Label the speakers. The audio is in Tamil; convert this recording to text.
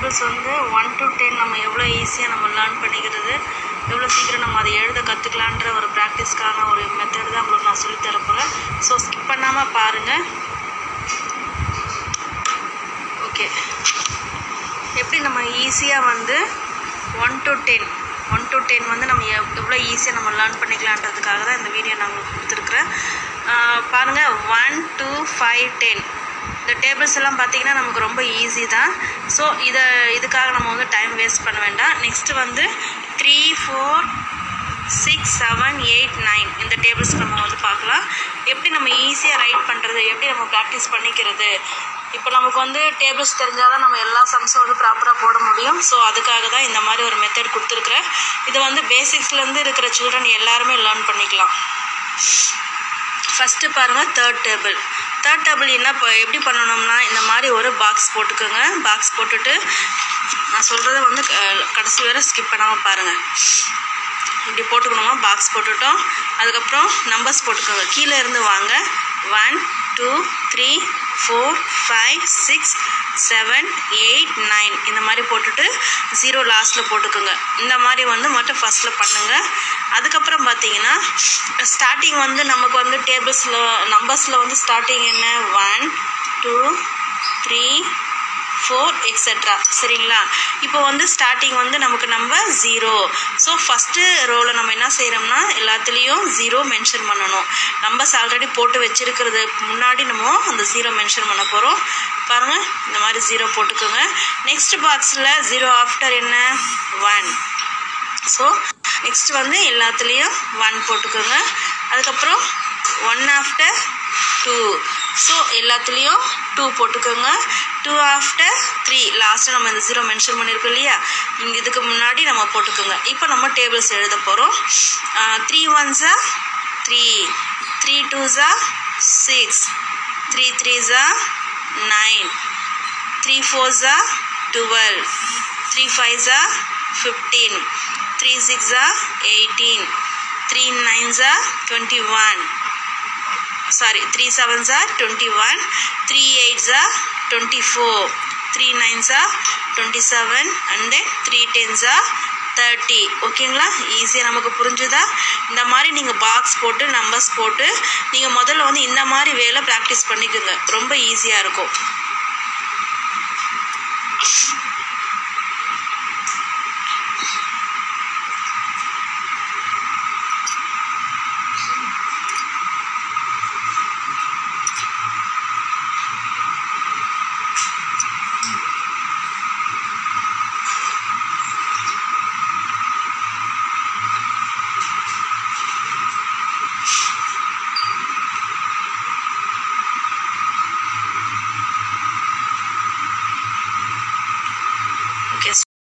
Speaker 1: டேபிள்ஸ் வந்து ஒன் டு டென் நம்ம எவ்வளோ ஈஸியாக நம்ம லேர்ன் பண்ணிக்கிறது எவ்வளோ சீக்கிரம் நம்ம அதை எழுத கற்றுக்கலான்ற ஒரு ப்ராக்டிஸ்க்கான ஒரு மெத்தட் தான் உங்களுக்கு நான் சொல்லித் தர போகிறேன் ஸோ ஸ்கிப் பண்ணாமல் பாருங்கள் ஓகே எப்படி நம்ம ஈஸியாக வந்து one to ten one to ten வந்து நம்ம எவ் எவ்வளோ ஈஸியாக நம்ம லேர்ன் பண்ணிக்கலான்றதுக்காக தான் இந்த வீடியோ நான் உங்களுக்கு கொடுத்துருக்குறேன் பாருங்கள் ஒன் டூ ஃபைவ் டென் இந்த டேபிள்ஸ் எல்லாம் பார்த்தீங்கன்னா நமக்கு ரொம்ப ஈஸி தான் ஸோ இதை இதுக்காக நம்ம வந்து டைம் வேஸ்ட் பண்ண வேண்டாம் நெக்ஸ்ட்டு வந்து three four six seven eight nine இந்த டேபிள்ஸ் நம்ம வந்து பார்க்கலாம் எப்படி நம்ம ஈஸியாக ரைட் பண்ணுறது எப்படி நம்ம ப்ராக்டிஸ் பண்ணிக்கிறது இப்போ நமக்கு வந்து டேபிள்ஸ் தெரிஞ்சால் தான் நம்ம எல்லா சம்ஸும் வந்து ப்ராப்பராக போட முடியும் ஸோ அதுக்காக தான் இந்த மாதிரி ஒரு மெத்தட் கொடுத்துருக்குறேன் இது வந்து பேசிக்ஸ்லேருந்து இருக்கிற சில்ட்ரன் எல்லாருமே லேர்ன் பண்ணிக்கலாம் ஃபஸ்ட்டு பாருங்கள் தேர்ட் டேபிள் தேர்ட் டேபிள் என்ன இப்போ எப்படி பண்ணணும்னா இந்த மாதிரி ஒரு பாக்ஸ் போட்டுக்கோங்க பாக்ஸ் போட்டுட்டு நான் சொல்கிறத வந்து க- கடைசி வரை ஸ்கிப் பண்ணாமல் பாருங்கள் இப்படி போட்டுக்கணுமா பாக்ஸ் போட்டுட்டோம் அதுக்கப்புறம் நம்பர்ஸ் போட்டுக்கோங்க கீழே இருந்து வாங்க one two three four five six seven eight nine இந்த மாதிரி போட்டுட்டு ஜீரோ லாஸ்ட்டில் போட்டுக்கோங்க இந்த மாதிரி வந்து மட்டும் ஃபஸ்ட்டில் பண்ணுங்கள் அதுக்கப்புறம் பார்த்தீங்கன்னா ஸ்டார்டிங் வந்து நமக்கு வந்து டேபிள்ஸில் நம்பர்ஸில் வந்து ஸ்டார்டிங் என்ன one two three four etcetera சரிங்களா இப்போ வந்து ஸ்டார்டிங் வந்து நமக்கு நம்ம ஜீரோ ஸோ ஃபஸ்ட்டு ரோவில் நம்ம என்ன செய்கிறோம்னா எல்லாத்துலேயும் ஜீரோ மென்ஷன் பண்ணணும் நம்பர்ஸ் ஆல்ரெடி போட்டு வச்சிருக்கிறது முன்னாடி நம்ம அந்த ஜீரோ மென்ஷன் பண்ண போகிறோம் பாருங்கள் இந்த மாதிரி ஜீரோ போட்டுக்கோங்க நெக்ஸ்ட் பாக்ஸில் ஜீரோ ஆஃப்டர் என்ன ஒன் ஸோ நெக்ஸ்ட் வந்து எல்லாத்துலேயும் ஒன் போட்டுக்கோங்க அதுக்கப்புறம் ஒன் ஆஃப்டர் டூ ஸோ எல்லாத்துலேயும் டூ போட்டுக்கோங்க டூ ஆஃப்டர் த்ரீ லாஸ்ட்டு நம்ம இந்த ஜீரோ மென்ஷன் பண்ணியிருக்கோம் இல்லையா இங்க இதுக்கு முன்னாடி நம்ம போட்டுக்கோங்க இப்போ நம்ம டேபிள்ஸ் எழுத போகிறோம் த்ரீ ஒன்ஸா த்ரீ த்ரீ டூஸா சிக்ஸ் த்ரீ த்ரீஸா நைன் த்ரீ ஃபோர்ஸா டுவெல் த்ரீ ஃபைவ்ஸா ஃபிஃப்டீன் த்ரீ சிக்ஸா எயிட்டீன் த்ரீ நைன்ஸா டுவெண்ட்டி ஒன் சாரி த்ரீ செவன்ஸா டுவெண்ட்டி ஒன் த்ரீ எயிட்ஸா டுவெண்ட்டி ஃபோர் த்ரீ நைன்ஸா twenty seven and then three டென்ஸா தேர்ட்டி ஓகேங்களா ஈஸியாக நமக்கு புரிஞ்சுதா இந்த மாதிரி நீங்கள் பாக்ஸ் போட்டு நம்பர்ஸ் போட்டு நீங்கள் முதல்ல வந்து இந்த மாதிரி வேலை ப்ராக்டிஸ் பண்ணிக்கோங்க ரொம்ப ஈஸியாக இருக்கும்